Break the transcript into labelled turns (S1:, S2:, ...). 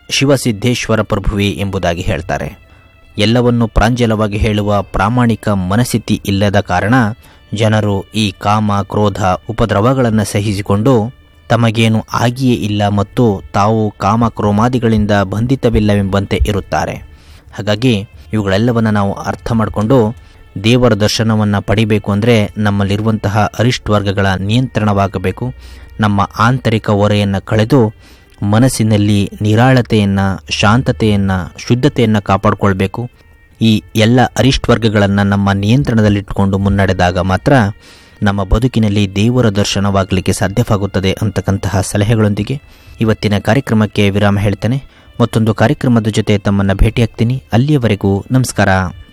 S1: ಶಿವಸಿದ್ದೇಶ್ವರ ಪ್ರಭುವೇ ಎಂಬುದಾಗಿ ಹೇಳ್ತಾರೆ ಎಲ್ಲವನ್ನು ಪ್ರಾಂಜಲವಾಗಿ ಹೇಳುವ ಪ್ರಾಮಾಣಿಕ ಮನಸ್ಥಿತಿ ಇಲ್ಲದ ಕಾರಣ ಜನರು ಈ ಕಾಮ ಕ್ರೋಧ ಉಪದ್ರವಗಳನ್ನು ಸಹಿಸಿಕೊಂಡು ತಮಗೇನು ಆಗಿಯೇ ಇಲ್ಲ ಮತ್ತು ತಾವು ಕಾಮ ಕ್ರೋಮಾದಿಗಳಿಂದ ಬಂಧಿತವಿಲ್ಲವೆಂಬಂತೆ ಇರುತ್ತಾರೆ ಹಾಗಾಗಿ ಇವುಗಳೆಲ್ಲವನ್ನು ನಾವು ಅರ್ಥ ಮಾಡಿಕೊಂಡು ದೇವರ ದರ್ಶನವನ್ನು ಪಡಿಬೇಕು ಅಂದರೆ ನಮ್ಮಲ್ಲಿರುವಂತಹ ಅರಿಷ್ಟ್ ವರ್ಗಗಳ ನಿಯಂತ್ರಣವಾಗಬೇಕು ನಮ್ಮ ಆಂತರಿಕ ಹೊರೆಯನ್ನು ಕಳೆದು ಮನಸ್ಸಿನಲ್ಲಿ ನಿರಾಳತೆಯನ್ನು ಶಾಂತತೆಯನ್ನು ಶುದ್ಧತೆಯನ್ನು ಕಾಪಾಡಿಕೊಳ್ಬೇಕು ಈ ಎಲ್ಲ ಅರಿಷ್ಟ್ ವರ್ಗಗಳನ್ನು ನಮ್ಮ ನಿಯಂತ್ರಣದಲ್ಲಿಟ್ಟುಕೊಂಡು ಮುನ್ನಡೆದಾಗ ಮಾತ್ರ ನಮ್ಮ ಬದುಕಿನಲ್ಲಿ ದೇವರ ದರ್ಶನವಾಗಲಿಕ್ಕೆ ಸಾಧ್ಯವಾಗುತ್ತದೆ ಅಂತಕ್ಕಂತಹ ಸಲಹೆಗಳೊಂದಿಗೆ ಇವತ್ತಿನ ಕಾರ್ಯಕ್ರಮಕ್ಕೆ ವಿರಾಮ ಹೇಳ್ತೇನೆ ಮತ್ತೊಂದು ಕಾರ್ಯಕ್ರಮದ ಜೊತೆ ತಮ್ಮನ್ನು ಭೇಟಿಯಾಗ್ತೀನಿ ಅಲ್ಲಿಯವರೆಗೂ ನಮಸ್ಕಾರ